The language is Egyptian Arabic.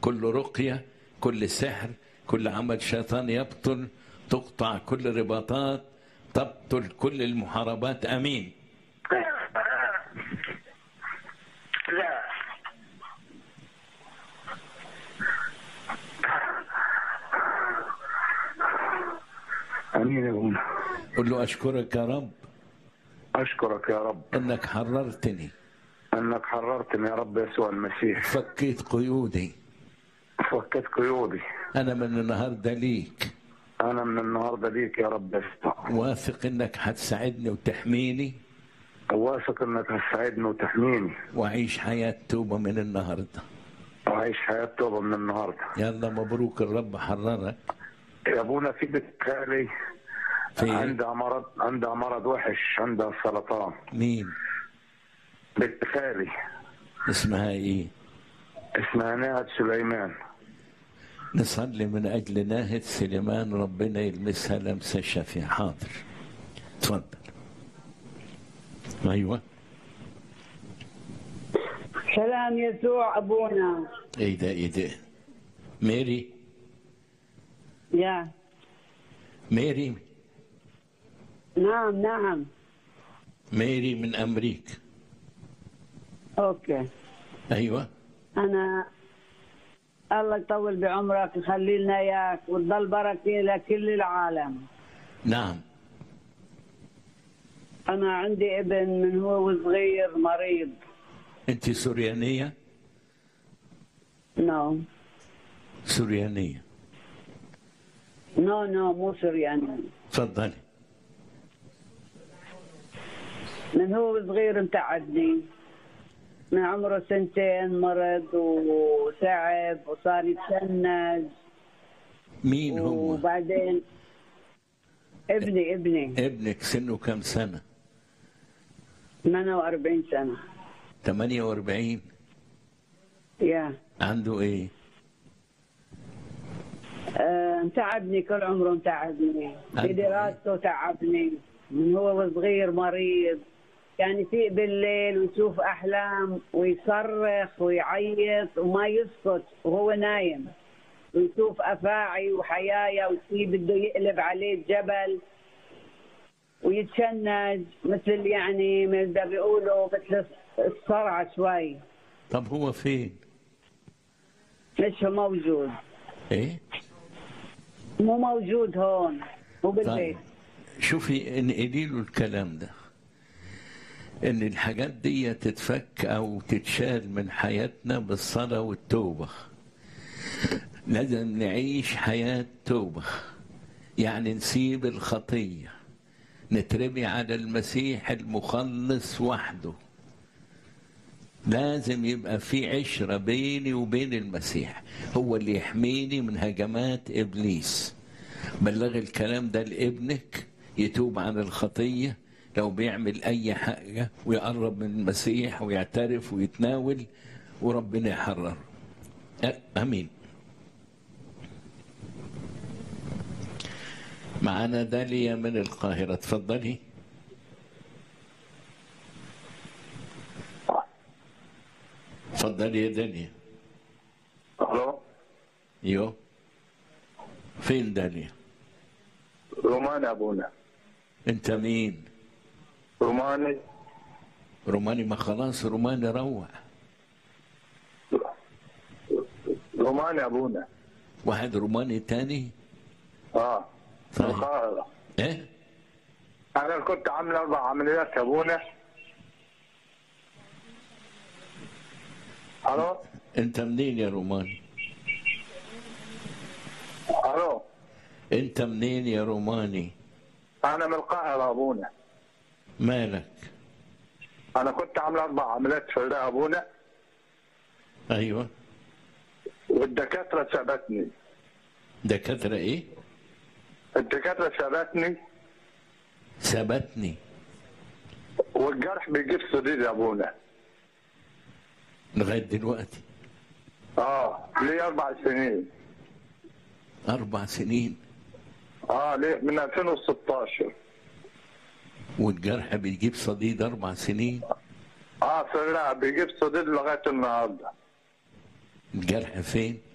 كل رقية كل سحر كل عمل شيطان يبطل تقطع كل رباطات تبطل كل المحاربات امين لا امين يا ابونا قل له اشكرك يا رب اشكرك يا رب انك حررتني انك حررتني يا رب يسوع المسيح فكيت قيودي فكيت قيودي انا من النهارده ليك انا من النهارده ليك يا رب يسوع واثق انك هتساعدني وتحميني واثق انك هتساعدني وتحميني واعيش حياه توبه من النهارده واعيش حياه توبه من النهارده يلا مبروك الرب حررك يا ابونا في بنت خالي في عندها مرض عندها مرض وحش عندها سرطان مين بنت خالي اسمها ايه اسمها نهد سليمان نصلي من اجل ناهد سليمان ربنا يلمسها لمسه شفيع حاضر تفضل ايوه سلام يسوع ابونا ايه ده ايه ده ميري يا ميري نعم نعم ميري من امريكا اوكي ايوه انا الله يطول بعمرك يخلي لنا اياك وتضل بركه لكل العالم نعم انا عندي ابن من هو صغير مريض انت سوريانيه نو سوريانيه نو نو مو سورياني تفضلي من هو صغير امتعدني من عمره سنتين مرض وتعب وصار يتشنج مين هو وبعدين ابني ابني ابنك سنه كم سنه 48 سنة 48 يا عنده ايه آه، تعبني كل عمره تعبني في عنده دراسته تعبني من هو صغير مريض كان يفيق بالليل ويشوف أحلام ويصرخ ويعيط وما يسكت وهو نايم ويشوف أفاعي وحيايا وشي بده يقلب عليه الجبل ويتشنج مثل يعني مثل بيقولوا مثل الصرعة شوي طب هو فين مش موجود ايه مو موجود هون هو بالبيت طيب شوفي انقلي له الكلام ده ان الحاجات دي تتفك او تتشال من حياتنا بالصلاه والتوبه لازم نعيش حياه توبه يعني نسيب الخطيه نترمي على المسيح المخلص وحده لازم يبقى في عشرة بيني وبين المسيح هو اللي يحميني من هجمات إبليس بلغ الكلام ده لابنك يتوب عن الخطية لو بيعمل أي حاجة ويقرب من المسيح ويعترف ويتناول وربنا يحرره أ- أمين معانا داليا من القاهرة تفضلي تفضلي يا داليا الو يو فين داليا روماني ابونا انت مين روماني روماني ما خلاص روماني روح روماني ابونا واحد روماني تاني اه طيب. القاهرة ايه انا كنت عامل اربع عمليات يا ابونا الو انت منين يا روماني الو انت منين يا روماني انا من القاهرة ابونا مالك انا كنت عامل اربع عمليات في الرئة ابونا ايوه والدكاترة سابتني دكاترة ايه الدكاترة سابتني ثبتني والجرح بيجيب صديد يا ابونا لغاية دلوقتي اه ليه اربع سنين اربع سنين اه ليه من 2016 والجرح بيجيب صديد اربع سنين اه في الرئة بيجيب صديد لغاية النهارده الجرح فين